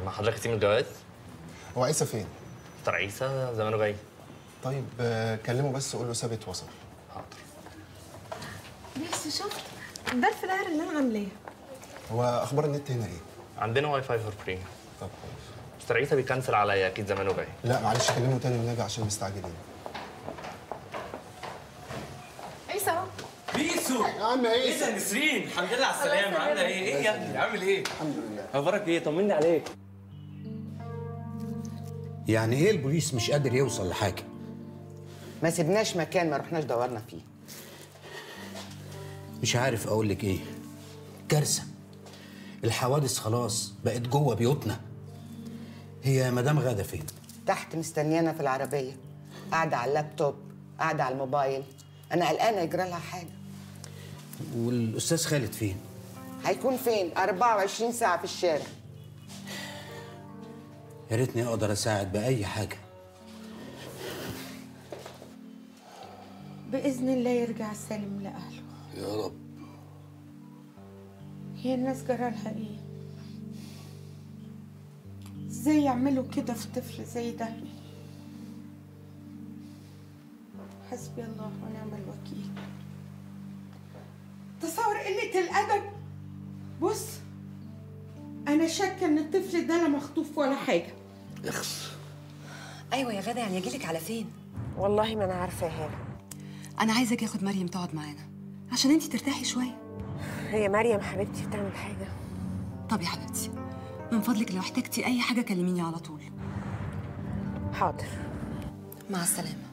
مع حضرتك تيم الجواز هو عيسى فين؟ مستر عيسى زمانه جاي طيب آه، كلمه بس قول له ثابت وصل حاضر بس شفت ده الفلاير اللي انا عاملاه هو اخبار النت هنا ايه؟ عندنا واي فاي فور فري طب كويس مستر عيسى بيكنسل عليا اكيد زمانه جاي لا معلش كلمه تاني ونرجع عشان مستعجلين عيسى اهو بيسو يا عم ايه عيسى ده نسرين الحمد لله على السلامه عامله ايه ايه يا ابني عامل ايه الحمد لله اخبارك ايه طمني عليك يعني ايه البوليس مش قادر يوصل لحاجه ما سيبناش مكان ما رحناش دورنا فيه مش عارف اقول لك ايه كارثه الحوادث خلاص بقت جوه بيوتنا هي مدام غاده فين تحت مستنيانا في العربيه قاعده على اللابتوب قاعده على الموبايل انا قلقانه يجرى لها حاجه والاستاذ خالد فين هيكون فين 24 ساعه في الشارع يا ريتني اقدر اساعد باي حاجه باذن الله يرجع سالم لاهله يا رب هي الناس جرالها ايه ازاي يعملوا كده في طفل زي ده حسبي الله ونعم الوكيل تصور قلة الأدب بص أنا شاكة إن الطفل ده لا مخطوف ولا حاجة اخس ايوه يا غدا يعني اجيلك على فين والله ما أنا عارفة يا هالة انا عايزك اخد مريم تقعد معانا عشان انتي ترتاحي شويه هي مريم حبيبتي بتعمل حاجة طب يا حبيبتي من فضلك لو احتجتي اي حاجه كلميني على طول حاضر مع السلامه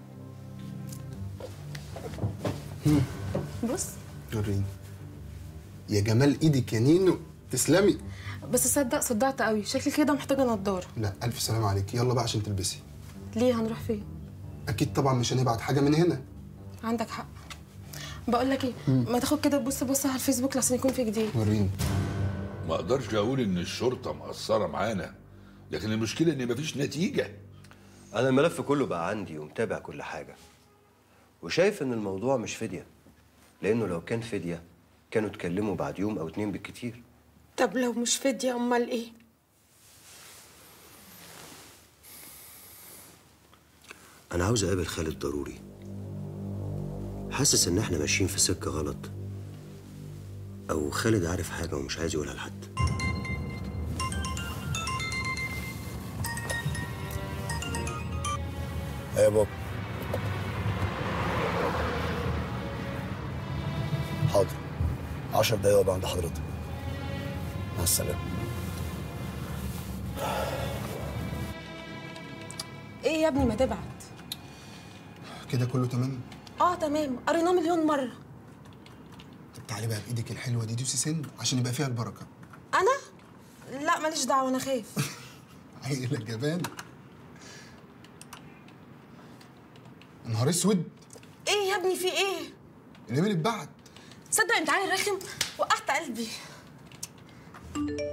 بص وريني يا جمال ايدك يا نينو تسلمي بس صدق صدعت قوي شكلي كده محتاجة نضارة لا الف سلام عليك يلا بقى عشان تلبسي ليه هنروح فين؟ اكيد طبعا مش هنبعت حاجه من هنا عندك حق بقول لك ايه ما تاخد كده تبص بص على الفيسبوك لحسن يكون في جديد وريني ما اقدرش اقول ان الشرطه مقصره معانا لكن المشكله ان مفيش نتيجه أنا الملف كله بقى عندي ومتابع كل حاجة وشايف إن الموضوع مش فدية لأنه لو كان فدية كانوا اتكلموا بعد يوم أو اتنين بالكتير طب لو مش فدية امال ايه؟ أنا عاوز أقابل خالد ضروري حاسس إن إحنا ماشيين في سكة غلط أو خالد عارف حاجة ومش عايز يقولها لحد يا بابا حاضر عشر دقايق وابقى عند حضرتك مع السلامه ايه يا ابني ما تبعت كده كله تمام اه تمام قريناه مليون مرة طب تعالي بقى بايدك الحلوه دي دوسي سن عشان يبقى فيها البركه انا؟ لا ماليش دعوة انا خايف عيلة جبان نهار اسود ايه يا ابني في ايه؟ الايميل اتبعت تصدق انت عيل رخم وقعت قلبي